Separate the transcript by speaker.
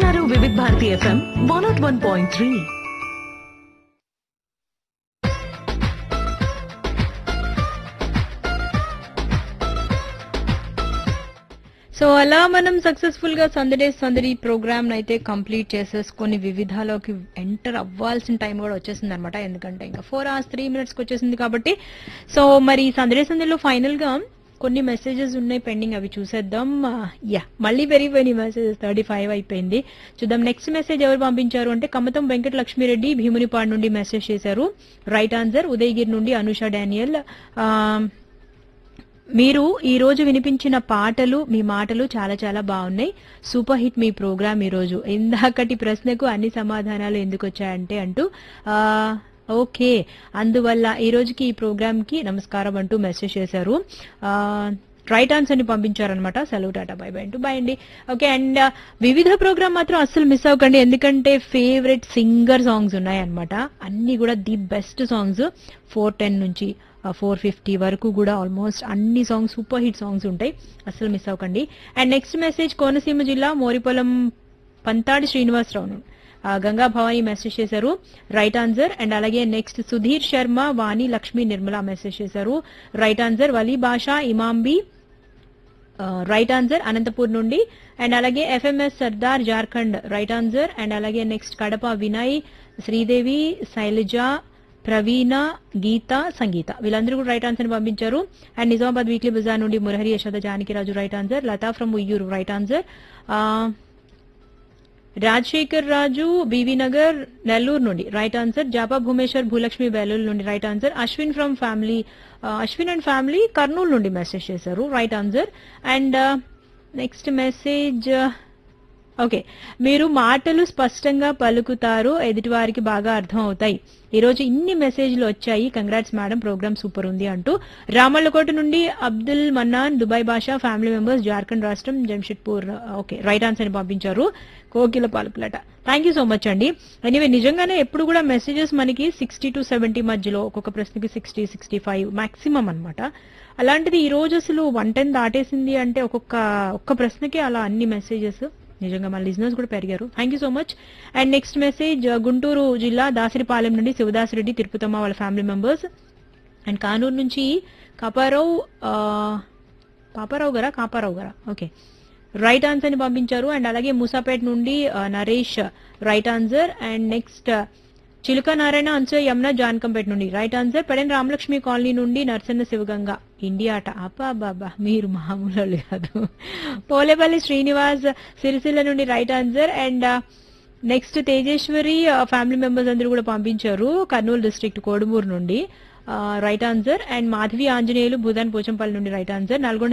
Speaker 1: వింటున్నారు Vividh Bharati FM one naught one point three
Speaker 2: so అలా మనం సక్సెస్ఫుల్ గా సందడే సందడి ప్రోగ్రామ్ అయితే కంప్లీట్ చేసేసుకొని వివిధాలోకి ఎంటర్ అవ్వాల్సిన టైం కూడా వచ్చేసింది అనమాట ఎందుకంటే ఇంకా ఫోర్ అవర్స్ త్రీ మినిట్స్ కి వచ్చేసింది కాబట్టి సో మరి సందడే సందడిలో ఫైనల్ గా కొన్ని మెసేజెస్ ఉన్నాయి పెండింగ్ అవి చూసేద్దాం యా మళ్ళీ పెరిగిపోయినాయి మెసేజెస్ థర్టీ ఫైవ్ అయిపోయింది చూద్దాం నెక్స్ట్ మెసేజ్ ఎవరు పంపించారు అంటే కమతం వెంకట లక్ష్మీరెడ్డి భీమునిపాడు నుండి మెసేజ్ చేశారు రైట్ ఆన్సర్ ఉదయగిరి నుండి అనుష డానియల్ ఆ, మీరు ఈ రోజు వినిపించిన పాటలు మీ మాటలు చాలా చాలా బాగున్నాయి సూపర్ హిట్ మీ ప్రోగ్రామ్ ఈ రోజు ఇందాకటి ప్రశ్నకు అన్ని సమాధానాలు ఎందుకు వచ్చాయంటే అంటూ ఆ ఓకే అందువల్ల ఈ రోజుకి ఈ ప్రోగ్రామ్ కి నమస్కారం అంటూ మెసేజ్ చేశారు ఆ రైట్ ఆన్సర్ ని పంపించారనమాట సెలవు టాటా బై బై అంటూ బై అండి ఓకే అండ్ వివిధ ప్రోగ్రామ్ మాత్రం అస్సలు మిస్ అవ్వకండి ఎందుకంటే ఫేవరెట్ సింగర్ సాంగ్స్ ఉన్నాయన్నమాట అన్ని కూడా the best songs four ten నుంచి ఫోర్ ఫిఫ్టీ వరకు కూడా ఆల్మోస్ట్ అన్ని సాంగ్స్ సూపర్ హిట్ సాంగ్స్ ఉంటాయి అస్సలు మిస్ అవ్వకండి అండ్ నెక్స్ట్ మెసేజ్ కోనసీమ జిల్లా మోరిపొలం పంతాడి శ్రీనివాసరావు ఆ, గంగా భవాని మెసేజ్ చేశారు రైట్ ఆన్సర్ అండ్ అలాగే నెక్స్ట్ సుధీర్ శర్మ వాణి లక్ష్మి నిర్మల మెసేజ్ చేశారు right answer Wali Basha Imambi right answer Anantapur నుండి అండ్ అలాగే FMS Sardar Jharkhand right answer and అలాగే నెక్స్ట్ కడప వినయ్ శ్రీదేవి శైలజ ప్రవీణ గీత సంగీత వీళ్ళందరూ కూడా రైట్ ఆన్సర్ పంపించారు అండ్ నిజామాబాద్ వీక్లీ బజార్ నుండి Murahari Yashoda Janaki Raju right answer Latha from Uyyuru right answer Rajasekhar Raju BV Nagar Nellore నుండి రైట్ ఆన్సర్ జాపా భూమేశ్వర్ భూలక్ష్మి బెలూరు నుండి right answer Ashwin from family Ashwin and family Kurnool నుండి మెసేజ్ చేశారు right answer and next message okay మీరు మాటలు స్పష్టంగా పలుకుతారు ఎదుటి వారికి బాగా అర్థం అవుతాయి ఈ రోజు ఇన్ని మెసేజ్లు వచ్చాయి కంగ్రాట్స్ మేడం ప్రోగ్రామ్ సూపర్ ఉంది అంటూ రామల్లకోట నుండి Abdul Mannan Dubai Basha family members Jharkhand రాష్ట్రం జంషెడ్పూర్ ఓకే రైట్ ఆన్సర్ ని పంపించారు కోకిల పాలకులట థ్యాంక్ యూ సో మచ్ అండి ఎనీవే నిజంగానే ఎప్పుడు కూడా మెసేజెస్ మనకి సిక్స్టీ టు సెవెంటీ మధ్యలో ఒక్కొక్క ప్రశ్నకి సిక్స్టీ సిక్స్టీ ఫైవ్ మాక్సిమం అనమాట అలాంటిది ఈ రోజు అసలు వన్ టెన్ దాటేసింది అంటే ఒక్కొక్క ఒక్క ప్రశ్నకి అలా అన్ని మెసేజెస్ నిజంగా మన లిజినర్స్ కూడా పెరిగారు thank you so much and next message Guntur జిల్లా దాసరిపాలెం నుండి శివదాసరెడ్డి తిరుపతమ్మ వాళ్ళ ఫ్యామిలీ మెంబర్స్ అండ్ కానూరు నుంచి కాపారావు ఆ, పాపారావు గారా కాపారావు గారా ఓకే రైట్ ఆన్సర్ ని పంపించారు అండ్ అలాగే మూసాపేట్ నుండి ఆ, Naresh right answer and next Chiluka Narayana answer Yamuna Janakampeta నుండి right answer Pedana Ramalakshmi colony నుండి నర్సన్న శివగంగ ఇండియా అట అబ్బా బాబా మీరు మామూలు వాళ్ళు కాదు పోలేపల్లి శ్రీనివాస్ సిరిసిల్ల నుండి right answer and next Tejeswari family members అందరూ కూడా పంపించారు కర్నూలు డిస్ట్రిక్ట్ కోడుమూరు నుండి right answer and Madhavi Anjaneyulu Bhoodan Pochampally నుండి రైట్ ఆన్సర్ నల్గొండ